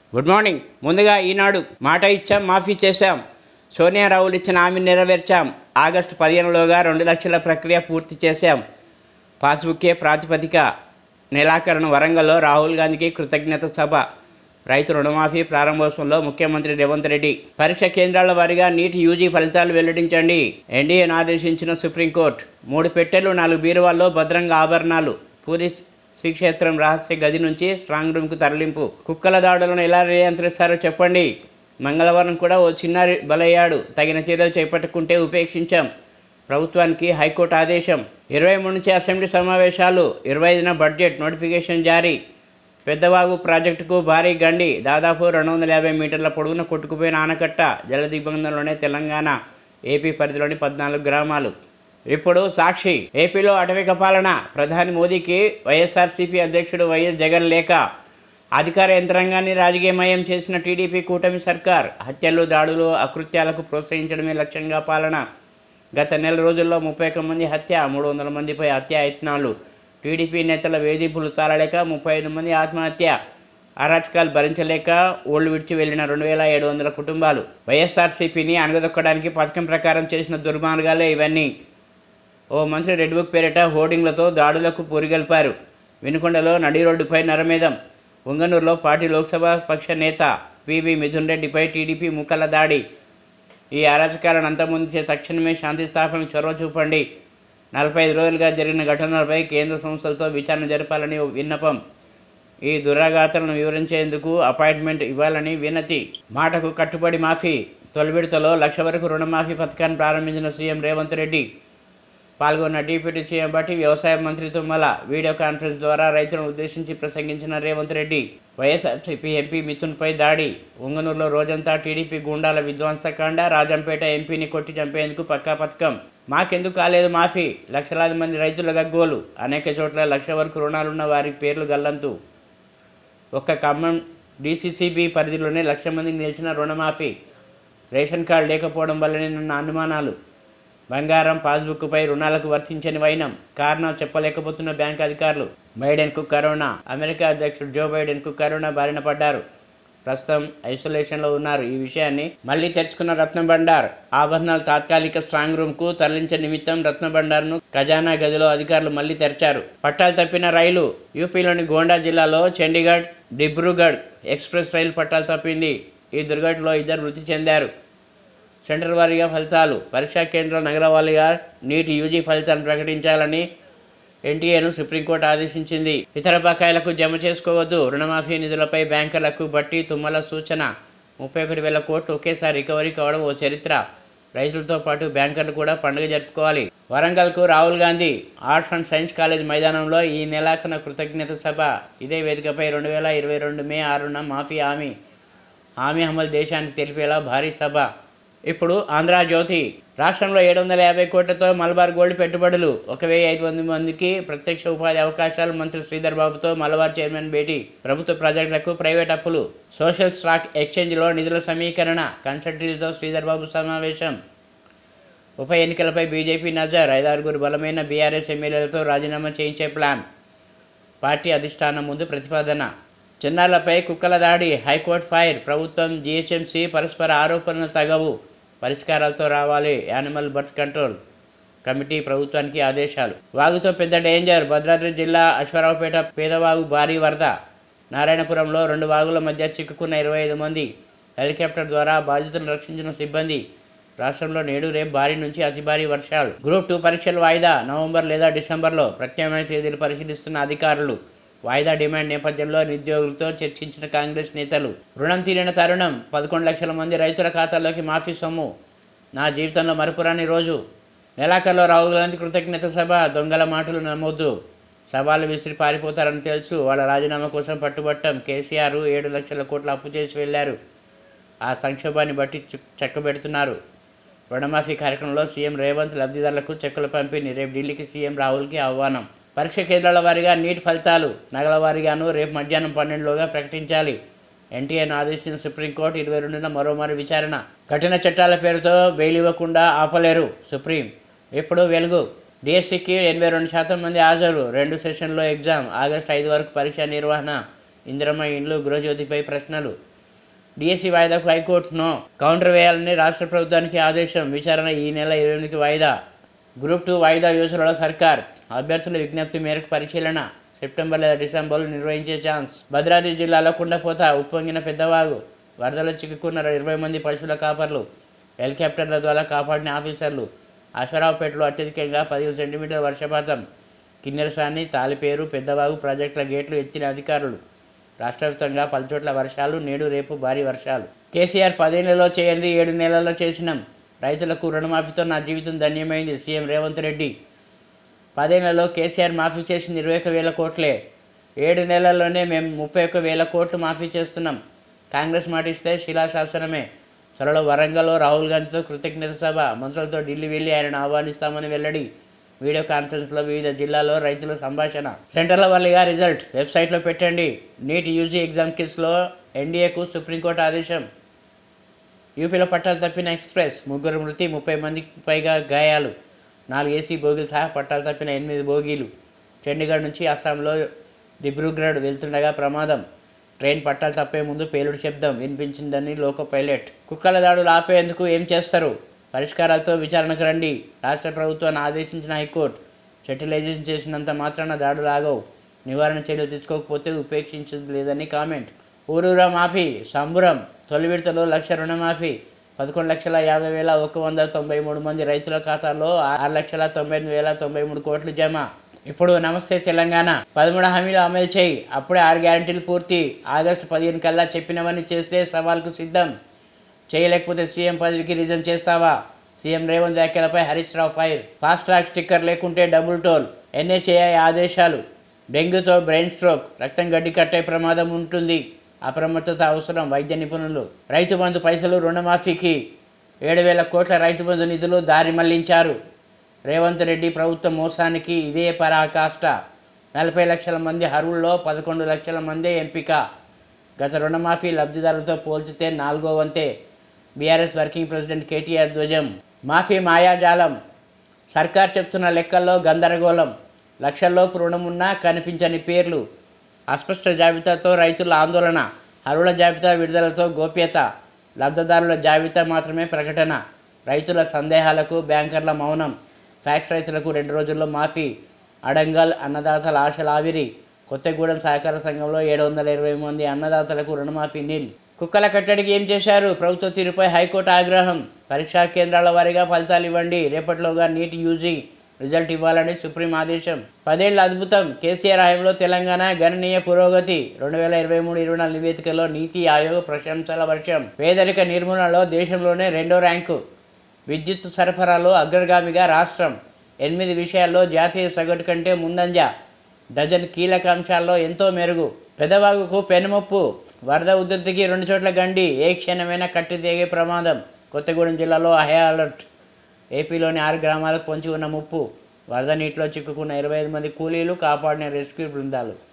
good morning ముందుగా ఈనాడు మాట ఇచ్చాం మాఫీ చేశాం సోనియా రావులు ఇచ్చిన హామీ నెరవేర్చాం ఆగస్టు పదిహేనులోగా రెండు లక్షల ప్రక్రియ పూర్తి చేశాం పాస్బుక్కే ప్రాతిపదిక నెలాఖరును వరంగల్లో రాహుల్ గాంధీకి కృతజ్ఞత సభ రైతు రుణమాఫీ ప్రారంభోత్సవంలో ముఖ్యమంత్రి రేవంత్ రెడ్డి పరీక్ష కేంద్రాల వారీగా నీటి యూజీ ఫలితాలు వెల్లడించండి ఎన్డీఏను ఆదేశించిన సుప్రీంకోర్టు మూడు పెట్టెలు నాలుగు బీరువాల్లో భద్రంగా ఆభరణాలు పూరి శ్రీక్షేత్రం రహస్య గది నుంచి స్ట్రాంగ్ రూమ్కు తరలింపు కుక్కల దాడులను ఎలా నియంత్రిస్తారో చెప్పండి మంగళవారం కూడా ఓ చిన్నారి బలయ్యాడు తగిన చర్యలు చేపట్టుకుంటే ఉపేక్షించాం ప్రభుత్వానికి హైకోర్టు ఆదేశం ఇరవై మూడు నుంచి అసెంబ్లీ సమావేశాలు ఇరవై ఐదున బడ్జెట్ నోటిఫికేషన్ జారీ పెద్దవాగు ప్రాజెక్టుకు భారీ గండి దాదాపు రెండు వందల యాభై మీటర్ల పొడవున కొట్టుకుపోయిన ఆనకట్ట జల దిగ్బంధంలోనే తెలంగాణ ఏపీ పరిధిలోని పద్నాలుగు గ్రామాలు ఇప్పుడు సాక్షి ఏపీలో అటవిక పాలన ప్రధాని మోదీకి వైఎస్ఆర్సీపీ అధ్యక్షుడు వైఎస్ జగన్ లేక అధికార యంత్రాంగాన్ని రాజకీయమయం చేసిన టీడీపీ కూటమి సర్కార్ హత్యలు దాడులు అకృత్యాలకు ప్రోత్సహించడమే లక్ష్యంగా పాలన గత నెల రోజుల్లో ముప్పై ఒక్క మంది హత్య మూడు వందల మందిపై హత్యాయత్నాలు టీడీపీ నేతల వేధింపులు తాళలేక ముప్పై ఐదు మంది ఆత్మహత్య అరాచకాలు భరించలేక ఓళ్ళు విడిచి వెళ్లిన రెండు వేల ఏడు వందల కుటుంబాలు వైఎస్ఆర్సీపీని అనగదొక్కడానికి పథకం ప్రకారం చేసిన దుర్మార్గాలే ఇవన్నీ ఓ మంత్రి రెడ్ బుక్ పేరిట హోర్డింగ్లతో దాడులకు పొరిగల్పారు వినుకొండలో నడి రోడ్డుపై నరమేధం ఉంగనూరులో పార్టీ లోక్సభ పక్ష నేత పివి మిథున్ రెడ్డిపై టీడీపీ ముక్కల దాడి ఈ అరాచకాలను అంతమొందించే తక్షణమే శాంతి స్థాపనకు చొరవ చూపండి నలభై ఐదు రోజులుగా జరిగిన ఘటనలపై కేంద్ర సంస్థలతో విచారణ జరపాలని ఓ విన్నపం ఈ దురాఘాతాలను వివరించేందుకు అపాయింట్మెంట్ ఇవ్వాలని వినతి మాటకు కట్టుబడి మాఫీ తొలి విడతలో లక్ష వరకు రుణమాఫీ పథకాన్ని ప్రారంభించిన సీఎం రేవంత్ రెడ్డి పాల్గొన్న డిప్యూటీ సీఎం బట్టి వ్యవసాయ మంత్రి తుమ్మల వీడియో కాన్ఫరెన్స్ ద్వారా రైతులను ఉద్దేశించి ప్రసంగించిన రేవంత్ రెడ్డి వైఎస్ఆర్సీపీ ఎంపీ మిథున్పై దాడి ఉంగనూరులో రోజంతా టీడీపీ గూండాల విధ్వంసకాండ రాజంపేట ఎంపీని కొట్టి చంపేందుకు పక్కా పథకం మాకెందుకు కాలేదు మాఫీ లక్షలాది మంది రైతుల గగ్గోలు అనేక చోట్ల లక్ష వరకు రుణాలున్న వారి పేర్లు గల్లంతు ఒక్క ఖమ్మం డీసీసీబీ పరిధిలోనే లక్ష మందికి నిలిచిన రుణమాఫీ రేషన్ కార్డు లేకపోవడం వల్లనే నన్న అనుమానాలు బంగారం పాస్బుక్పై రుణాలకు వర్తించని వైనం కారణాలు చెప్పలేకపోతున్న బ్యాంక్ అధికారులు బైడెన్కు కరోనా అమెరికా అధ్యక్షుడు జో బైడెన్కు కరోనా బారిన పడ్డారు ప్రస్తుతం ఐసోలేషన్లో ఉన్నారు ఈ విషయాన్ని మళ్ళీ తెచ్చుకున్న రత్న బండార్ ఆభరణాలు తాత్కాలిక స్ట్రాంగ్ రూమ్కు తరలించే నిమిత్తం రత్న బండార్ను ఖజానా గదిలో అధికారులు మళ్ళీ తెరిచారు పట్టాలు తప్పిన రైలు యూపీలోని గోండా జిల్లాలో చండీగఢ్ డిబ్రూగఢ్ ఎక్స్ప్రెస్ రైలు పట్టాలు తప్పింది ఈ దుర్ఘటనలో ఇద్దరు మృతి చెందారు సెంటర్ వారీగా ఫలితాలు పరీక్షా కేంద్రాల నగర వారీగా నీటి యూజీ ఫలితాలను ప్రకటించాలని ఎన్టీఏను సుప్రీంకోర్టు ఆదేశించింది ఇతర బకాయిలకు జమ చేసుకోవద్దు రుణమాఫీ నిధులపై బ్యాంకర్లకు బట్టి తుమ్మల సూచన ముప్పై ఒకటి వేల కోట్లు ఒకేసారి రికవరీ కావడం ఓ చరిత్ర రైతులతో పాటు బ్యాంకర్లు కూడా పండుగ జరుపుకోవాలి వరంగల్కు Rahul Gandhi arts and science college మైదానంలో ఈ నెలాఖన కృతజ్ఞత సభ ఇదే వేదికపై రెండు వేల ఇరవై రెండు మే ఆరున మాఫీ హామీ హామీ అమలు దేశానికి తెలిపేలా భారీ సభ ఇప్పుడు ఆంధ్ర జ్యోతి రాష్ట్రంలో ఏడు వందల యాభై కోట్లతో మలబార్ గోల్డ్ పెట్టుబడులు ఒక వెయ్యి ఐదు వందల మందికి ప్రత్యక్ష ఉపాధి అవకాశాలు మంత్రి శ్రీధర్ బాబుతో మలబార్ చైర్మన్ భేటీ ప్రభుత్వ ప్రాజెక్టులకు ప్రైవేట్ అప్పులు సోషల్ స్టాక్ ఎక్స్చేంజ్లో నిధుల సమీకరణ కన్సల్టరీలతో శ్రీధర్ బాబు సమావేశం ఉప ఎన్నికలపై బీజేపీ నజర్ ఐదారుగురు బలమైన బీఆర్ఎస్ ఎమ్మెల్యేలతో రాజీనామా చేయించే ప్లాన్ పార్టీ అధిష్టానం ముందు ప్రతిపాదన చిన్నారులపై కుక్కల దాడి హైకోర్టు ఫైర్ ప్రభుత్వం జీహెచ్ఎంసీ పరస్పర ఆరోపణలు తగవు పరిష్కారాలతో రావాలి యానిమల్ బర్త్ కంట్రోల్ కమిటీ ప్రభుత్వానికి ఆదేశాలు వాగుతో పెద్ద డేంజర్ భద్రాద్రి జిల్లా అశ్వరావుపేట పేదవాగు భారీ వరద నారాయణపురంలో రెండు వాగుల మధ్య చిక్కుకున్న ఇరవై ఐదు మంది హెలికాప్టర్ ద్వారా బాధితులను రక్షించిన సిబ్బంది రాష్ట్రంలో నేడు రేపు భారీ నుంచి అతి భారీ వర్షాలు గ్రూప్ టూ పరీక్షలు వాయిదా నవంబర్ లేదా డిసెంబర్లో ప్రత్యామ్నాయ తేదీలు పరిశీలిస్తున్న అధికారులు వాయిదా డిమాండ్ నేపథ్యంలో నిరుద్యోగులతో చర్చించిన కాంగ్రెస్ నేతలు రుణం తీరిన తరుణం పదకొండు లక్షల మంది రైతుల ఖాతాల్లోకి మాఫీ సొమ్ము నా జీవితంలో మరపురాని రోజు నెలాఖరులో రాహుల్ గాంధీ కృతజ్ఞత సభ దొంగల మాటలు నమ్మొద్దు సవాలు విసిరి పారిపోతారని తెలుసు వాళ్ళ రాజీనామా కోసం పట్టుబట్టం కేసీఆర్ ఏడు లక్షల కోట్ల అప్పు చేసి వెళ్ళారు ఆ సంక్షోభాన్ని బట్టి చు- చెక్కబెడుతున్నారు రుణమాఫీ కార్యక్రమంలో సీఎం రేవంత్ లబ్ధిదారులకు చెక్కుల పంపిణీ రేపు ఢిల్లీకి సీఎం రాహుల్కి ఆహ్వానం పరీక్ష కేంద్రాల వారీగా నీట్ ఫలితాలు నగల వారీగాను రేపు మధ్యాహ్నం పన్నెండులోగా ప్రకటించాలి ఎన్టీఏను ఆదేశించిన సుప్రీంకోర్టు ఇరవై రెండున మరోమారు విచారణ కఠిన చట్టాల పేరుతో బెయిల్ ఇవ్వకుండా ఆపలేరు సుప్రీం ఇప్పుడు వెలుగు డిఎస్సికి ఎనభై రెండు శాతం మంది హాజరు రెండు సెషన్లో ఎగ్జామ్ ఆగస్టు ఐదు వరకు పరీక్ష నిర్వహణ ఇందిరమ్మ ఇండ్లు గృహజ్యోతిపై ప్రశ్నలు డిఎస్సి వాయిదాకు హైకోర్టు నో కౌంటర్ వేయాలని రాష్ట్ర ప్రభుత్వానికి ఆదేశం విచారణ ఈ నెల ఇరవై ఎనిమిదికి వాయిదా గ్రూప్ టూ వాయిదా యోజనలో సర్కార్ అభ్యర్థుల విజ్ఞప్తి మేరకు పరిశీలన సెప్టెంబర్ లేదా డిసెంబర్లో నిర్వహించే ఛాన్స్ భద్రాద్రి జిల్లాలో కుండపోత ఉప్పొంగిన పెద్దవాగు వరదలో చిక్కుకున్న ఇరవై మంది పశువుల కాపర్లు హెలికాప్టర్ల ద్వారా కాపాడిన ఆఫీసర్లు అశ్వరావుపేటలో అత్యధికంగా పదిహేను సెంటీమీటర్ల వర్షపాతం కిన్నెరసాని తాలిపేరు పెద్దవాగు ప్రాజెక్టుల గేట్లు ఎత్తిన అధికారులు రాష్ట్ర వ్యాప్తంగా పలుచోట్ల వర్షాలు నేడు రేపు భారీ వర్షాలు కేసీఆర్ పదేళ్లలో చేయండి ఏడు నెలల్లో చేసినాం రైతులకు రుణమాఫీతో నా జీవితం ధన్యమైంది సీఎం రేవంత్ రెడ్డి పదేళ్లలో కేసీఆర్ మాఫీ చేసింది ఇరవై ఒక వేల కోట్లే ఏడు నెలల్లోనే మేము ముప్పై ఒక్క వేల కోట్లు మాఫీ చేస్తున్నాం కాంగ్రెస్ మాట ఇస్తే శిలాశాసనమే త్వరలో వరంగల్లో రాహుల్ గాంధీతో కృతజ్ఞత సభ మంత్రులతో ఢిల్లీ వెళ్ళి ఆయనను ఆహ్వానిస్తామని వెల్లడి వీడియో కాన్ఫరెన్స్లో వివిధ జిల్లాల్లో రైతుల సంభాషణ సెంటర్ల వల్లిగా రిజల్ట్ వెబ్సైట్లో పెట్టండి నీట్ యూజీ ఎగ్జామ్ కిట్స్లో ఎన్డీఏకు సుప్రీంకోర్టు ఆదేశం యూపీలో పట్టాలు తప్పిన ఎక్స్ప్రెస్ ముగ్గురు మృతి ముప్పై మందికి పైగా గాయాలు నాలుగు ఏసీ బోగీలు సహా పట్టాలు తప్పిన ఎనిమిది బోగీలు చండీగఢ్ నుంచి అస్సాంలో దిబ్రూగఢ్ వెళ్తుండగా ప్రమాదం ట్రైన్ పట్టాలు తప్పే ముందు పేలుడు శబ్దం వినిపించిందని లోకో పైలట్ కుక్కల దాడులు ఆపేందుకు ఏం చేస్తారు పరిష్కారాలతో విచారణకు రండి రాష్ట్ర ప్రభుత్వాన్ని ఆదేశించిన హైకోర్టు సెటిలైజేషన్ చేసినంత మాత్రాన దాడులు ఆగవు నివారణ చర్యలు తీసుకోకపోతే ఉపేక్షించదు లేదని కామెంట్ ఊరూరా మాఫీ సంబురం తొలి విడతలో లక్ష రుణమాఫీ పదకొండు లక్షల యాభై వేల ఒక వంద తొంభై మూడు మంది రైతుల ఖాతాలో ఆరు లక్షల తొంభై ఎనిమిది వేల తొంభై మూడు కోట్లు జమ ఇప్పుడు నమస్తే తెలంగాణ పదమూడు హామీలు అమలు చేయి అప్పుడే ఆరు గ్యారంటీలు పూర్తి ఆగస్టు పదిహేను కల్లా చెప్పినవన్నీ చేస్తే సవాల్కు సిద్ధం చేయలేకపోతే సీఎం పదవికి రిజైన్ చేస్తావా సీఎం రేవంత్ వ్యాఖ్యలపై Harish Rao fire fast track sticker లేకుంటే డబుల్ టోల్ ఎన్హెచ్ఏఐ ఆదేశాలు డెంగ్యూతో బ్రెయిన్ స్ట్రోక్ రక్తం గడ్డి కట్టే ప్రమాదం ఉంటుంది అప్రమత్తత అవసరం వైద్య నిపుణులు రైతు బంధు పైసలు రుణమాఫీకి ఏడు వేల కోట్ల రైతు బంధు నిధులు దారి మళ్లించారు రేవంత్ రెడ్డి ప్రభుత్వ మోసానికి ఇదే పరాకాష్ట నలభై లక్షల మంది అర్హుల్లో పదకొండు లక్షల మందే ఎంపిక గత రుణమాఫీ లబ్ధిదారులతో పోల్చితే నాలుగో వంతే బీఆర్ఎస్ వర్కింగ్ ప్రెసిడెంట్ కేటీఆర్ ధ్వజం మాఫీ మాయాజాలం సర్కార్ చెప్తున్న లెక్కల్లో గందరగోళం లక్షల్లోపు రుణమున్నా కనిపించని పేర్లు అస్పష్ట జాబితాతో రైతుల ఆందోళన అరువుల జాబితా విడుదలతో గోప్యత లబ్ధిదారుల జాబితా మాత్రమే ప్రకటన రైతుల సందేహాలకు బ్యాంకర్ల మౌనం ఫ్యాక్స్ రైతులకు రెండు రోజుల్లో మాఫీ అడంగల్ అన్నదాతల ఆశల ఆవిరి కొత్తగూడెం సహకార సంఘంలో ఏడు వందల ఇరవై మంది అన్నదాతలకు రుణమాఫీ నీల్ కుక్కల కట్టడికి ఏం చేశారు ప్రభుత్వ తీరుపై హైకోర్టు ఆగ్రహం పరీక్షా కేంద్రాల వారీగా ఫలితాలు ఇవ్వండి రేపటిలోగా నీట్ యూజీ రిజల్ట్ ఇవ్వాలని సుప్రీం ఆదేశం పదేళ్ల అద్భుతం కేసీఆర్ హయాంలో తెలంగాణ గణనీయ పురోగతి రెండు వేల ఇరవై మూడు ఇరవై నాలుగు నివేదికలో నీతి ఆయోగ్ ప్రశంసల వర్షం పేదరిక నిర్మూలనలో దేశంలోనే రెండో ర్యాంకు విద్యుత్ సరఫరాలో అగ్రగామిగా రాష్ట్రం ఎనిమిది విషయాల్లో జాతీయ సగటు కంటే ముందంజ డజన్ కీలక అంశాల్లో ఎంతో మెరుగు పెదవాగుకు పెనుముప్పు వరద ఉధృతికి రెండు చోట్ల గండి ఏ క్షణమైనా కట్టి తెగే ప్రమాదం కొత్తగూడెం జిల్లాలో హై అలర్ట్ ఏపీలోని ఆరు గ్రామాలకు పొంచి ఉన్న ముప్పు వరద నీటిలో చిక్కుకున్న ఇరవై ఐదు మంది కూలీలు కాపాడిన రెస్క్యూ బృందాలు